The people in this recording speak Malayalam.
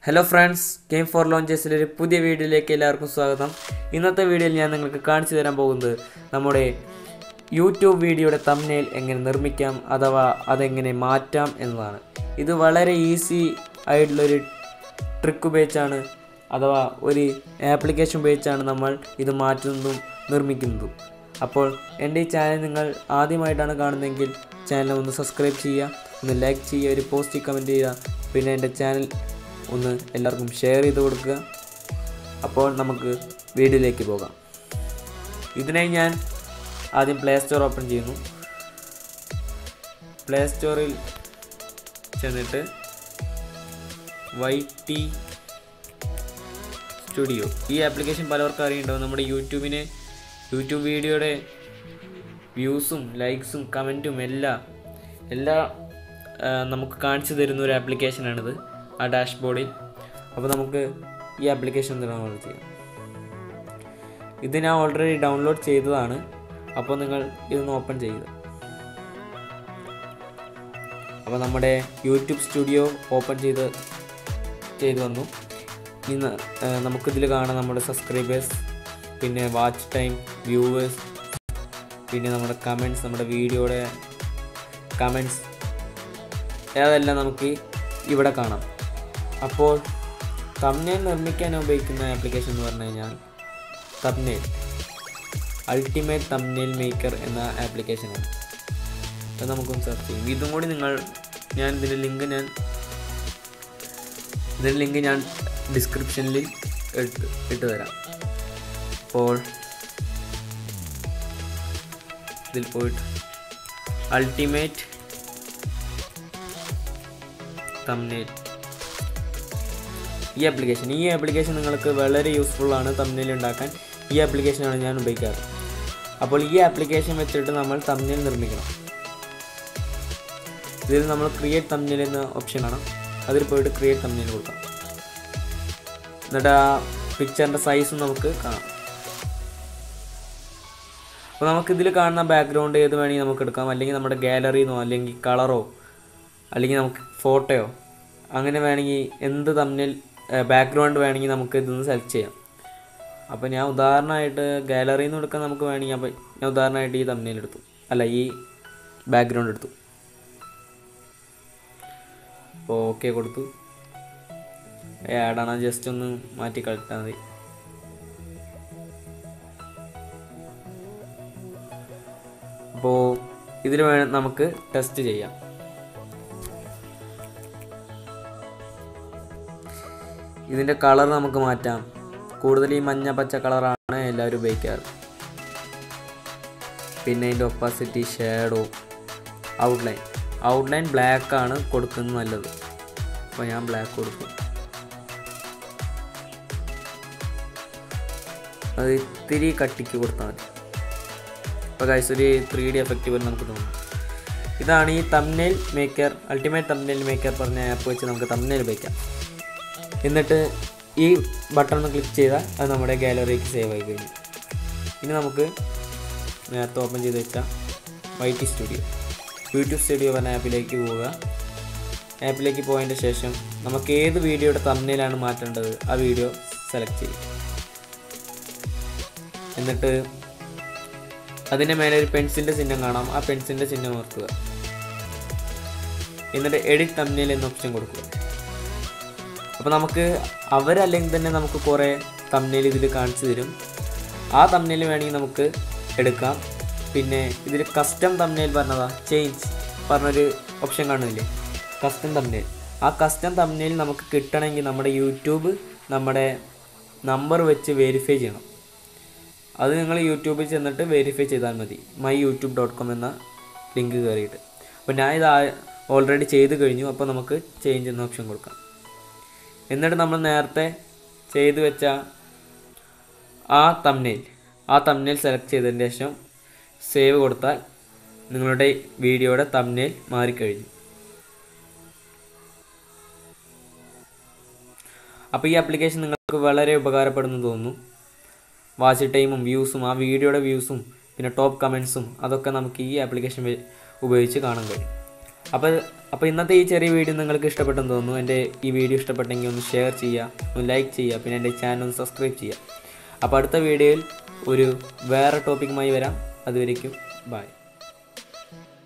ഹലോ ഫ്രണ്ട്സ് ഗെയിം ഫോർ ലോഞ്ചേഴ്സിലെ ഒരു പുതിയ വീഡിയോയിലേക്ക് എല്ലാവർക്കും സ്വാഗതം ഇന്നത്തെ വീഡിയോയിൽ ഞാൻ നിങ്ങൾക്ക് കാണിച്ചു തരാൻ പോകുന്നത് നമ്മുടെ യൂട്യൂബ് വീഡിയോയുടെ തമ്മിൽ എങ്ങനെ നിർമ്മിക്കാം അഥവാ അതെങ്ങനെ മാറ്റാം എന്നതാണ് ഇത് വളരെ ഈസി ആയിട്ടുള്ളൊരു ട്രിക്ക് ഉപയോഗിച്ചാണ് അഥവാ ഒരു ആപ്ലിക്കേഷൻ ഉപയോഗിച്ചാണ് നമ്മൾ ഇത് മാറ്റുന്നതും നിർമ്മിക്കുന്നതും അപ്പോൾ എൻ്റെ ഈ ചാനൽ നിങ്ങൾ ആദ്യമായിട്ടാണ് കാണുന്നതെങ്കിൽ ചാനൽ ഒന്ന് സബ്സ്ക്രൈബ് ചെയ്യുക ഒന്ന് ലൈക്ക് ചെയ്യുക ഒരു പോസിറ്റീവ് കമൻറ്റ് ചെയ്യുക പിന്നെ എൻ്റെ ചാനൽ ഒന്ന് എല്ലാവർക്കും ഷെയർ ചെയ്ത് കൊടുക്കുക അപ്പോൾ നമുക്ക് വീഡിയോയിലേക്ക് പോകാം ഇതിനായി ഞാൻ ആദ്യം പ്ലേ സ്റ്റോർ ഓപ്പൺ ചെയ്യുന്നു പ്ലേ സ്റ്റോറിൽ ചെന്നിട്ട് വൈ ടി സ്റ്റുഡിയോ ഈ ആപ്ലിക്കേഷൻ പലർക്കും അറിയുണ്ടാവും നമ്മുടെ യൂട്യൂബിന് യൂട്യൂബ് വീഡിയോയുടെ വ്യൂസും ലൈക്സും കമൻറ്റും എല്ലാം എല്ലാ ആ, നമുക്ക് കാണിച്ചു തരുന്ന ഒരു ആപ്ലിക്കേഷനാണിത് ആ ഡാഷ്ബോർഡിൽ അപ്പോൾ നമുക്ക് ഈ ആപ്ലിക്കേഷൻ ഡൗൺലോഡ് ചെയ്യാം ഇത് ഞാൻ ഓൾറെഡി ഡൗൺലോഡ് ചെയ്തതാണ് അപ്പോൾ നിങ്ങൾ ഇതൊന്ന് ഓപ്പൺ ചെയ്യുക അപ്പോൾ നമ്മുടെ യൂട്യൂബ് സ്റ്റുഡിയോ ഓപ്പൺ ചെയ്ത് ചെയ്തു വന്നു ഇന്ന് നമുക്കിതിൽ കാണാം നമ്മുടെ സബ്സ്ക്രൈബേഴ്സ് പിന്നെ വാച്ച് ടൈം വ്യൂവേഴ്സ് പിന്നെ നമ്മുടെ കമൻറ്റ്സ് നമ്മുടെ വീഡിയോയുടെ കമൻറ്റ്സ് അതെല്ലാം നമുക്ക് ഇവിടെ കാണാം അപ്പോൾ തമ്നേൽ നിർമ്മിക്കാൻ ഉപയോഗിക്കുന്ന ആപ്ലിക്കേഷൻ എന്ന് പറഞ്ഞു കഴിഞ്ഞാൽ തമ്നേൽ അൾട്ടിമേറ്റ് തമ്നേൽ മേക്കർ എന്ന ആപ്ലിക്കേഷനാണ് അത് നമുക്കൊന്ന് സെർച്ച് ചെയ്യും ഇതും കൂടി നിങ്ങൾ ഞാൻ ഇതിൻ്റെ ലിങ്ക് ഞാൻ ഇതിൻ്റെ ലിങ്ക് ഞാൻ ഡിസ്ക്രിപ്ഷനിൽ ഇട്ട് ഇട്ട് തരാം അപ്പോൾ ഇതിൽ പോയിട്ട് അൾട്ടിമേറ്റ് തമ്നേൽ ഈ ആപ്ലിക്കേഷൻ ഈ ആപ്ലിക്കേഷൻ നിങ്ങൾക്ക് വളരെ യൂസ്ഫുൾ ആണ് തമ്നേൽ ഉണ്ടാക്കാൻ ഈ ആപ്ലിക്കേഷനാണ് ഞാൻ ഉപയോഗിക്കാറ് അപ്പോൾ ഈ ആപ്ലിക്കേഷൻ വെച്ചിട്ട് നമ്മൾ തമ്നേൽ നിർമ്മിക്കണം ഇതിൽ നമ്മൾ ക്രിയേറ്റ് തമ്നേൽ എന്ന ഓപ്ഷൻ കാണാം അതിൽ പോയിട്ട് ക്രിയേറ്റ് തമ്നേൽ കൊടുക്കാം എന്നിട്ട് ആ പിക്ചറിൻ്റെ സൈസും നമുക്ക് കാണാം അപ്പോൾ നമുക്ക് ഇതിൽ കാണുന്ന ബാക്ക്ഗ്രൗണ്ട് ഏത് വേണമെങ്കിൽ നമുക്ക് എടുക്കാം അല്ലെങ്കിൽ നമ്മുടെ ഗാലറിന്നോ അല്ലെങ്കിൽ കളറോ അല്ലെങ്കിൽ നമുക്ക് ഫോട്ടോയോ അങ്ങനെ വേണമെങ്കിൽ എന്ത് തമ്മിൽ ബാക്ക്ഗ്രൗണ്ട് വേണമെങ്കിൽ നമുക്ക് ഇതൊന്ന് സെലക്ട് ചെയ്യാം അപ്പോൾ ഞാൻ ഉദാഹരണമായിട്ട് ഗാലറിയിൽ നിന്ന് എടുക്കാൻ നമുക്ക് വേണമെങ്കിൽ അപ്പോൾ ഞാൻ ഉദാഹരണമായിട്ട് ഈ തമ്മിൽ എടുത്തു അല്ല ഈ ബാക്ക്ഗ്രൗണ്ട് എടുത്തു അപ്പോൾ ഓക്കെ കൊടുത്തു ആഡാണ് ജസ്റ്റ് ഒന്ന് മാറ്റി കളിട്ടാൽ മതി അപ്പോൾ ഇതിൽ വേണം നമുക്ക് ടെസ്റ്റ് ചെയ്യാം ഇതിൻ്റെ കളർ നമുക്ക് മാറ്റാം കൂടുതൽ ഈ മഞ്ഞ പച്ച കളറാണ് എല്ലാവരും ഉപയോഗിക്കാറ് പിന്നെ ഇതിൻ്റെ opacity shadow outline outline black ആണ് കൊടുക്കുന്നത് നല്ലത് അപ്പോൾ ഞാൻ ബ്ലാക്ക് കൊടുക്കും അത് ഇത്തിരി കട്ടിക്ക് കൊടുത്താൽ മതി അപ്പോൾ ഗൈസ് ഒരു ത്രീ ഡി എഫക്റ്റ് പോലെ നമുക്ക് തോന്നും ഇതാണ് ഈ thumbnail maker ultimate thumbnail maker പറഞ്ഞ ആപ്പ് വെച്ച് നമുക്ക് തമ്നേൽ ഉപയോഗിക്കാം എന്നിട്ട് ഈ ബട്ടൺ ഒന്ന് ക്ലിക്ക് ചെയ്താൽ അത് നമ്മുടെ ഗാലറിക്ക് സേവ് ആയി കഴിഞ്ഞു ഇനി നമുക്ക് നേരത്തെ ഓപ്പൺ ചെയ്ത് വെച്ചാൽ Y T studio YouTube studio പറഞ്ഞ ആപ്പിലേക്ക് പോവുക ആപ്പിലേക്ക് പോയതിൻ്റെ ശേഷം നമുക്ക് ഏത് വീഡിയോയുടെ തമ്മിലാണ് മാറ്റേണ്ടത് ആ വീഡിയോ സെലക്ട് ചെയ്യും എന്നിട്ട് അതിൻ്റെ മേലെ ഒരു പെൻസിലിൻ്റെ ചിഹ്നം കാണാം ആ പെൻസിലിൻ്റെ ചിഹ്നം ഓർക്കുക എന്നിട്ട് എഡിറ്റ് തമ്മിൽ എന്ന ഓപ്ഷൻ കൊടുക്കുക അപ്പോൾ നമുക്ക് അവരല്ലെങ്കിൽ തന്നെ നമുക്ക് കുറേ തമ്മിൽ ഇതിൽ കാണിച്ചു തരും ആ തമ്മിൽ വേണമെങ്കിൽ നമുക്ക് എടുക്കാം പിന്നെ ഇതിൽ കസ്റ്റം തമ്മിൽ പറഞ്ഞതാ ചേഞ്ച് പറഞ്ഞൊരു ഓപ്ഷൻ കാണുന്നില്ലേ കസ്റ്റം തമ്മിൽ ആ കസ്റ്റം തമ്മിൽ നമുക്ക് കിട്ടണമെങ്കിൽ നമ്മുടെ യൂട്യൂബ് നമ്മുടെ നമ്പർ വെച്ച് വെരിഫൈ ചെയ്യണം അത് നിങ്ങൾ യൂട്യൂബിൽ ചെന്നിട്ട് വെരിഫൈ ചെയ്താൽ മതി മൈ യൂട്യൂബ് ഡോട്ട് കോം എന്ന ലിങ്ക് കയറിയിട്ട് അപ്പോൾ ഞാൻ ഇത് ഓൾറെഡി ചെയ്ത് കഴിഞ്ഞു അപ്പോൾ നമുക്ക് ചേഞ്ച് എന്ന ഓപ്ഷൻ കൊടുക്കാം എന്നിട്ട് നമ്മൾ നേരത്തെ ചെയ്തു വെച്ച ആ തമ്നേൽ ആ തമ്നേൽ സെലക്ട് ചെയ്തതിന് ശേഷം സേവ് കൊടുത്താൽ നിങ്ങളുടെ വീഡിയോയുടെ തമ്നേൽ മാറിക്കഴിഞ്ഞു അപ്പോൾ ഈ ആപ്ലിക്കേഷൻ നിങ്ങൾക്ക് വളരെ ഉപകാരപ്പെടുന്നു തോന്നുന്നു വാച്ച് ടൈമും വ്യൂസും ആ വീഡിയോയുടെ വ്യൂസും പിന്നെ ടോപ്പ് കമൻസും അതൊക്കെ നമുക്ക് ഈ ആപ്ലിക്കേഷൻ ഉപയോഗിച്ച് കാണാൻ കഴിയും അപ്പോൾ അപ്പോൾ ഇന്നത്തെ ഈ ചെറിയ വീഡിയോ നിങ്ങൾക്ക് ഇഷ്ടപ്പെട്ടെന്ന് തോന്നുന്നു എൻ്റെ ഈ വീഡിയോ ഇഷ്ടപ്പെട്ടെങ്കിൽ ഒന്ന് ഷെയർ ചെയ്യുക ഒന്ന് ലൈക്ക് ചെയ്യുക പിന്നെ എൻ്റെ ചാനൽ ഒന്ന് സബ്സ്ക്രൈബ് ചെയ്യുക അപ്പോൾ അടുത്ത വീഡിയോയിൽ ഒരു വേറെ ടോപ്പിക്കുമായി വരാം അതുവരേക്കും ബൈ